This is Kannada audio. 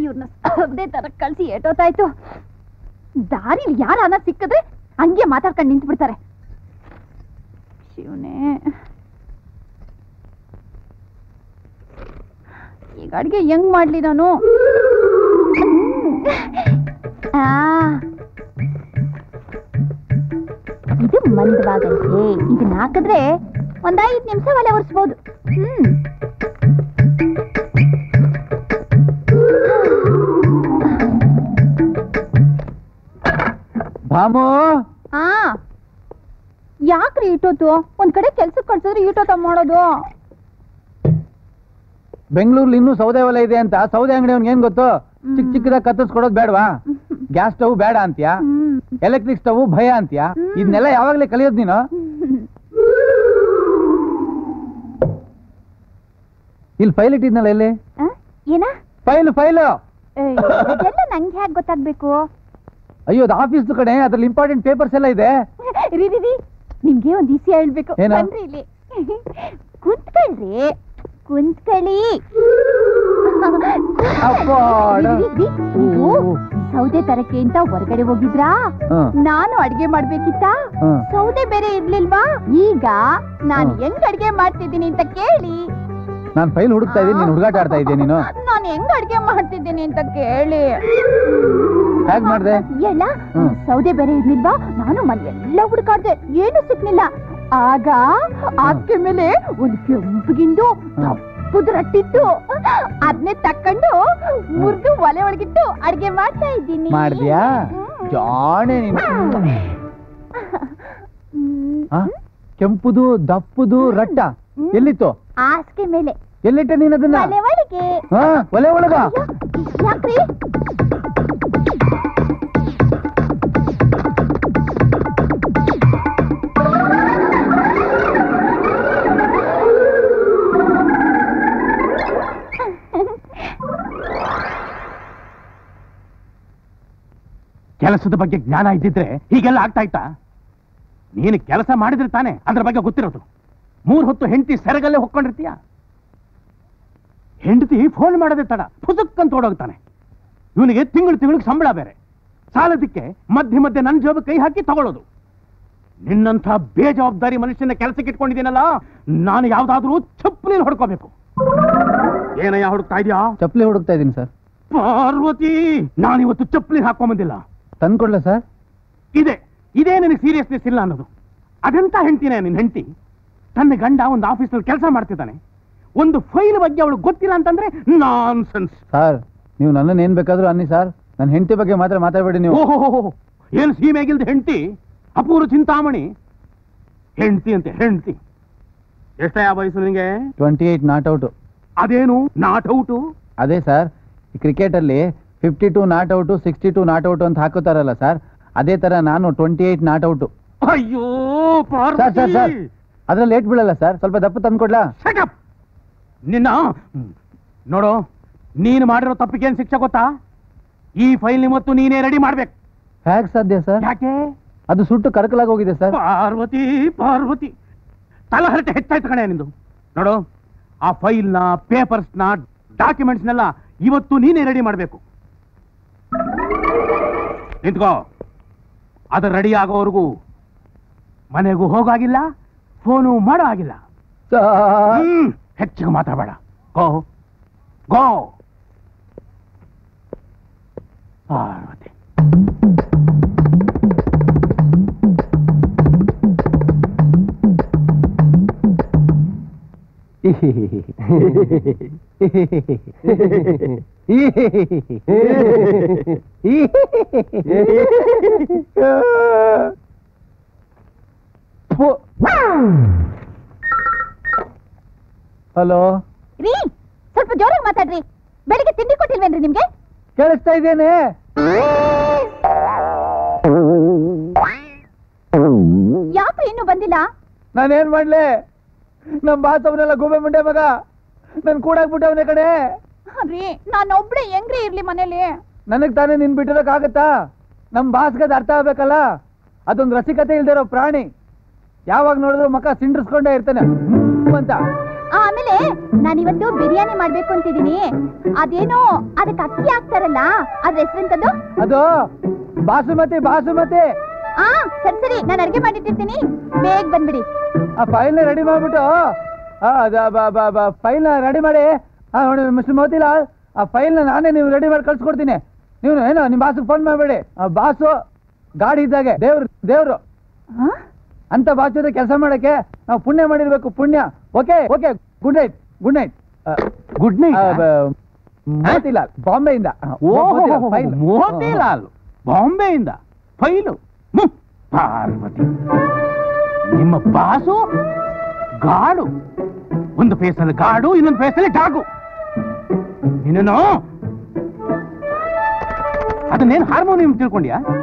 ಇವ್ರನ್ನ ಸೌದೆ ತರ ಕಳ್ಸಿ ಏಟೋತಾಯ್ತು ದಾರಿಲಿ ಯಾರನ್ನ ಸಿಕ್ಕಿದ್ರೆ ಹಂಗೆ ಮಾತಾಡ್ಕೊಂಡು ನಿಂತು ಬಿಡ್ತಾರೆ ಶಿವನೇ ಈಗ ಅಡ್ಗೆ ಹೆಂಗ್ ಮಾಡ್ಲಿ ನಾನು ಆ, ಇದು ಮಂದವಾಗೈತೆ ಇದನ್ನ ಹಾಕಿದ್ರೆ ಒಂದ್ ಐದ್ ನಿಮಿಷ ಒಲೆ ಒರೆಸ್ಬೋದು ಹ್ಮ್ ಭಾಮು ಆ ಯಾಕ್ರಿ ಇಟ್ಟೋತು ಒಂದ್ ಕಡೆ ಕೆಲ್ಸಕ್ಕೆ ಕಳ್ಸಿದ್ರೆ ಇಟ್ಟೋತ ಮಾಡೋದು ಬೆಂಗಳೂರಲ್ಲಿ ಇನ್ನೂ ಸೌದೆ ಒಲೆ ಇದೆ ಅಂತ ಸೌದೆ ಅಂಗಡಿ ಅವ್ನಿಗೆ ಏನ್ ಗೊತ್ತು ಚಿಕ್ಕ ಚಿಕ್ಕದಾಗ ಕತ್ತರಿಸ್ಕೊಡೋದು ಬೇಡವಾ ಗ್ಯಾಸ್ ಸ್ಟವ್ ಬೇಡ ಅಂತ್ಯಾ ಹ್ಮ್ ಎಲೆಕ್ಟ್ರಿಕ್ ಸ್ಟವ್ ಭಯ ಅಂತ್ಯಾ ಹ್ಮ್. ಇದನ್ನೆಲ್ಲ ಯಾವಾಗ್ಲೇ ಕಲಿಯೋದು ನೀನು ಇಲ್ಲಿ ಫೈಲ್ ಇಟ್ಟಿದ್ನಲ್ಲ ಎಲ್ಲಿ ಆ? ಏನ ಫೈಲ್ ಫೈಲ್ ಏಯ್, ಅದೆಲ್ಲ ನಂಗೆ ಹ್ಯಾಕ್ ಗೊತ್ತಾಗ್ಬೇಕು ಅಯ್ಯೋ ಅದು ಆಫೀಸ್ ಕಡೆ ಅದ್ರಲ್ಲಿ ಇಂಪಾರ್ಟೆಂಟ್ ಪೇಪರ್ಸ್ ಎಲ್ಲ ಇದೆ ರೀ ರೀ ರೀ ನಿಮ್ಗೆ ಒಂದ್ ಈಸಿ ಹೇಳ್ಬೇಕು ಏನು? ಬನ್ರಿ ಇಲ್ಲಿ ಕುಂತ್ಕೊಳ್ರಿ ಕುಂತ್ಕೊಳ್ಳಿ ಅಪ್ಪಾಡ. ರೀ, ರೀ, ರೀ, ನೀವು ಓ. ಸೌದೆ ತರಕ್ಕೆ ಅಂತ ಹೊರಗಡೆ ಹೋಗಿದ್ರಾ ಹ್ಮ್. ನಾನು ಅಡ್ಗೆ ಮಾಡ್ಬೇಕಿತ್ತ ಹ್ಮ್. ಸೌದೆ ಬೇರೆ ಇರ್ಲಿಲ್ವಾ ಈಗ ನಾನ್ ಹ್ಮ್. ಹೆಂಗ್ ಅಡ್ಗೆ ಮಾಡ್ತಿದ್ದೀನಿ ಅಂತ ಕೇಳಿ ನಾನು ಫೈಲ್ ಹುಡುಕ್ತಾ ಇದ್ದೀನಿ ನೀನು ಹುಡುಗಾಟ ಆಡ್ತಾ ಇದ್ದೆ ನೀನು ನಾನು ಹೆಂಗ್ ಅಡ್ಗೆ ಮಾಡ್ತಿದ್ದೀನಿ ಅಂತ ಕೇಳಿ ಹೇಗ್ ಮಾಡ್ದೆ ಎಲ್ಲ ಹ್ಮ್. ಸೌದೆ ಬೇರೆ ಇರ್ಲಿಲ್ವಾ ನಾನು ಮನೆಯೆಲ್ಲ ಹುಡುಕಾಡ್ದೆ ಏನು ಸಿಕ್ಲಿಲ್ಲ ಆಗ ಆಕೆ ಮೇಲೆ ಒಂದು ಕೆಂಪಗಿಂದು ತಪ್ಪುದು ರಟ್ಟಿತ್ತು ಅದನ್ನೇ ತಕೊಂಡು ಮುರಿದು ಒಲೆ ಒಳಗಿಟ್ಟು ಅಡ್ಗೆ ಮಾಡ್ತಾ ಇದ್ದೀನಿ ಮಾಡ್ದ್ಯಾ ಹ್ಮ್. ಜಾಣೆ ನೀನು ಹ್ಮ್. ಆ? ಕೆಂಪುದು ದಪ್ಪುದು ರಟ್ಟ ಹ್ಮ್. ಎಲ್ಲಿತ್ತು ಹಾಸಿಗೆ ಮೇಲೆ ಎಲ್ಲಿಟ್ಟೆ ನೀನ್ ಅದನ್ನ ಒಲೆ ಒಳಗೆ ಹಾ ಒಲೆ ಒಳಗ ಅಯ್ಯೋ, ಯಾಕ್ರಿ ಕೆಲಸದ ಬಗ್ಗೆ ಜ್ಞಾನ ಇದ್ದಿದ್ರೆ ಹೀಗೆಲ್ಲ ಆಗ್ತಾ ಇತ್ತಾ ನೀನು ಕೆಲಸ ಮಾಡಿದ್ರೆ ತಾನೆ ಅದ್ರ ಬಗ್ಗೆ ಗೊತ್ತಿರೋದು ಮೂರ್ ಹೊತ್ತು ಹೆಂಡತಿ ಸೆರಗಲ್ಲೇ ಹೊಕ್ಕೊಂಡಿರ್ತೀಯ ಹೆಂಡತಿ ಫೋನ್ ಮಾಡೋದೇ ತಡ ಪುಸುಕ್ಕಂತ ಓಡೋಗ್ತಾನೆ ಇವನಿಗೆ ತಿಂಗಳು ತಿಂಗಳಿಗೆ ಸಂಬಳ ಬೇರೆ ಸಾಲದಕ್ಕೆ ಮಧ್ಯೆ ಮಧ್ಯೆ ನನ್ನ ಜೋಬ ಕೈ ಹಾಕಿ ತಗೊಳ್ಳೋದು ನಿನ್ನಂಥ ಬೇಜವಾಬ್ದಾರಿ ಮನುಷ್ಯನ ಕೆಲಸಕ್ಕೆ ಇಟ್ಕೊಂಡಿದ್ದೀನಲ್ಲ ನಾನು ಯಾವ್ದಾದ್ರೂ ಚಪ್ಪಲಿ ಹೊಡ್ಕೋಬೇಕು ಏನಯ್ಯ ಹುಡುಕ್ತಾ ಇದೀಯಾ ಚಪ್ಪಲಿ ಹುಡುಕ್ತಾ ಇದೀನಿ ಸರ್ ಪಾರ್ವತಿ ನಾನಿವತ್ತು ಚಪ್ಪಲಿ ಹಾಕೊಂಬಂದಿಲ್ಲ ತಂದ್ಕೊಡ್ಲ ಸರ್ ಇದೆ ಇದೇ ನನಗೆ ಸೀರಿಯಸ್ನೆಸ್ ಇಲ್ಲ ಅನ್ನೋದು ಅದೆಂತ ಹೆಂಡ್ತಿನೇ ನಿನ್ನ ಹೆಂಡತಿ ತನ್ನ ಗಂಡ ಒಂದು ಆಫೀಸಲ್ಲಿ ಕೆಲಸ ಮಾಡ್ತಿದ್ದಾನೆ ಒಂದು ಫೈಲ್ ಬಗ್ಗೆ ಅವಳು ಗೊತ್ತಿಲ್ಲ ಅಂತಂದ್ರೆ ನಾನ್ ಸೆನ್ಸ್ ಸರ್ ನೀವು ನನ್ನನ್ನು ಏನ್ ಬೇಕಾದ್ರೂ ಅನ್ನಿ ಸರ್ ನನ್ನ ಹೆಂಡತಿ ಬಗ್ಗೆ ಮಾತ್ರ ಮಾತಾಡಬೇಡಿ ನೀವು ಓಹೋ ಏನು ಸೀಮೆಗಿಲ್ದ ಹೆಂಡತಿ ಅಪೂರ್ವ ಚಿಂತಾಮಣಿ ಹೆಂಡತಿ ಅಂತೆ ಹೆಂಡತಿ ಎಷ್ಟಯ ವಯಸ್ಸು ನಿನಗೆ ಟ್ವೆಂಟಿ ಏಯ್ಟ್ ನಾಟ್ ಔಟು ಅದೇನು ನಾಟ್ ಔಟು ಅದೇ ಸರ್ ಈ ಕ್ರಿಕೆಟಲ್ಲಿ fifty two not out sixty two not out ಅಂತ ಹಾಕೋತಾರಲ್ಲ ಸರ್ ಅದೇ ತರ ನಾನು ಟ್ವೆಂಟಿ ಏಯ್ಟ್ ನಾಟ್ ಔಟು ಅಯ್ಯೋ ಸರ್ ಸರ್ ಸರ್ ಪಾರ್ವತಿ ಅದ್ರಲ್ಲಿ ಲೇಟ್ ಬೀಳಲ್ಲ ಸರ್ ಸ್ವಲ್ಪ ದಪ್ಪ ತಂದ್ಕೊಡ್ಲಾ Shut up! ನಿನ್ನ ಹ್ಮ್. ನೋಡು ನೀನು ಮಾಡಿರೋ ತಪ್ಪಿಗೆ ಏನ್ ಶಿಕ್ಷೆ ಗೊತ್ತಾ ಈ ಫೈಲ್ ನಿಮ್ಮತ್ತು ನೀನೇ ರೆಡಿ ಮಾಡ್ಬೇಕು ಹೇಗ್ ಸಾಧ್ಯ ಸರ್ ಯಾಕೆ ಅದು ಸುಟ್ಟು ಕರಕಲಾಗಿ ಹೋಗಿದೆ ಸರ್ ಪಾರ್ವತಿ ಪಾರ್ವತಿ ತಲಹರಟೆ ಹೆಚ್ಚಾಯ್ತು ಕಣೆ ನಿಂದು ನೋಡು ಆ ಫೈಲ್ನ ಪೇಪರ್ಸ್ನ ಡಾಕ್ಯುಮೆಂಟ್ಸ್ನೆಲ್ಲ ಇವತ್ತು ನೀನೇ ರೆಡಿ ಮಾಡಬೇಕು ನಿಂತ್ಕೋ ಅದು ರೆಡಿ ಆಗೋವರೆಗೂ ಮನೆಗೂ ಹೋಗಾಗಿಲ್ಲ ಫೋನು ಮಾಡೋ ಆಗಿಲ್ಲ ಸರ್ ಹ್ಮ್ ಹೆಚ್ಚಿಗೆ ಮಾತಾಡಬೇಡ ಗೋ ಗೋ ಪಾರ್ವತಿ ಹಲೋ ರೀ ಸ್ವಲ್ಪ ಜೋರಾಗಿ ಮಾತಾಡ್ರಿ ಬೆಳಿಗ್ಗೆ ತಿಂಡಿ ಕೊಟ್ಟಿಲ್ವೇನ್ರಿ ನಿಮ್ಗೆ ಕೇಳಿಸ್ತಾ ಇದ್ದೇನೆ ಯಾಕೆ ಇನ್ನೂ ಬಂದಿಲ್ಲ ನಾನೇನ್ ಮಾಡ್ಲೆ ನಮ್ ಬಾಸ್ ಅವನೆಲ್ಲ ಗೋಬೆ ಮುಂಡೆ ಮಗ ನನ್ ಕೂಡಾಕ್ಬಿಟ್ಟವನೆ ಕಡೆ ರೀ ನಾನು ಒಬ್ಳೆ ಹೆಂಗ್ರಿ ಇರ್ಲಿ ಮನೇಲಿ ನನಗ್ ತಾನೇ ನಿನ್ ಬಿಟ್ಟಿರೋಕ್ಕಾಗತ್ತಾ ನಮ್ ಬಾಸ್ಗೆ ಅದು ಅರ್ಥ ಆಗ್ಬೇಕಲ್ಲ ಅದೊಂದು ರಸಿಕತೆ ಇಲ್ದಿರೋ ಪ್ರಾಣಿ ಯಾವಾಗ ನೋಡಿದ್ರು ಮಕ ಸಿಂಡ್ರಿಸ್ಕೊಂಡೇ ಇರ್ತಾನೆ ಹ್ಮ್ ಅಂತ ಆಮೇಲೆ ನಾನಿವತ್ತು ಬಿರಿಯಾನಿ ಮಾಡ್ಬೇಕು ಅಂತಿದ್ದೀನಿ ಅದೇನೋ ಅದಕ್ಕೆ ಅಕ್ಕಿ ಹಾಕ್ತಾರಲ್ಲ ಅದ್ರ ಹೆಸರೆಂತದ್ದು ಅದು ಬಾಸುಮತಿ ಬಾಸುಮತಿ ಆ ಸರಿ ಸರಿ ನಾನು ಅಡ್ಗೆ ಮಾಡಿಟ್ಟಿರ್ತೀನಿ ಬೇಗ ಬಂದ್ಬಿಡಿ ಆ ಫೈಲ್ನ ರೆಡಿ ಮಾಡ್ಬಿಟ್ಟು ಫೈಲ್ನ ರೆಡಿ ಮಾಡಿ ಆ ನೋಡಿ ಮಿಸ್ಟರ್ ಮೋತಿಲಾಲ್ ಆ ಫೈಲ್ನ ನಾನೇ ನೀವು ರೆಡಿ ಮಾಡಿ ಕಳ್ಸ್ಕೊಡ್ತೀನಿ ನೀವು ಏನೋ ನಿಮ್ಮ ಬಾಸಿಗೆ ಫೋನ್ ಮಾಡಬೇಡಿ ಆ ಬಾಸು ಗಾಡಿ ಇದ್ದಾಗೆ ದೇವ್ರು ದೇವ್ರು ಆ? ಅಂತ ಬಾಸ್ ಜೊತೆ ಕೆಲಸ ಮಾಡಕ್ಕೆ ನಾವು ಪುಣ್ಯ ಮಾಡಿರ್ಬೇಕು ಪುಣ್ಯ okay okay good night good night good night Motilal ಬಾಂಬೆಯಿಂದ ಓಹೋ ಫೈಲ್ ಮೋತಿಲಾಲ್ ಬಾಂಬೆಯಿಂದ ಫೈಲು ಹ್ಮ್. ಪಾರ್ವತಿ ನಿಮ್ಮ ಬಾಸು ಗಾಡು ಒಂದು ಫೇಸಲ್ಲಿ ಗಾಡು ಇನ್ನೊಂದು ಫೇಸಲ್ಲಿ ಡಾಗು ನಿನ್ನನು ಅದನ್ನೇನು ಹಾರ್ಮೋನಿಯಂ ತಿಳ್ಕೊಂಡ್ಯಾ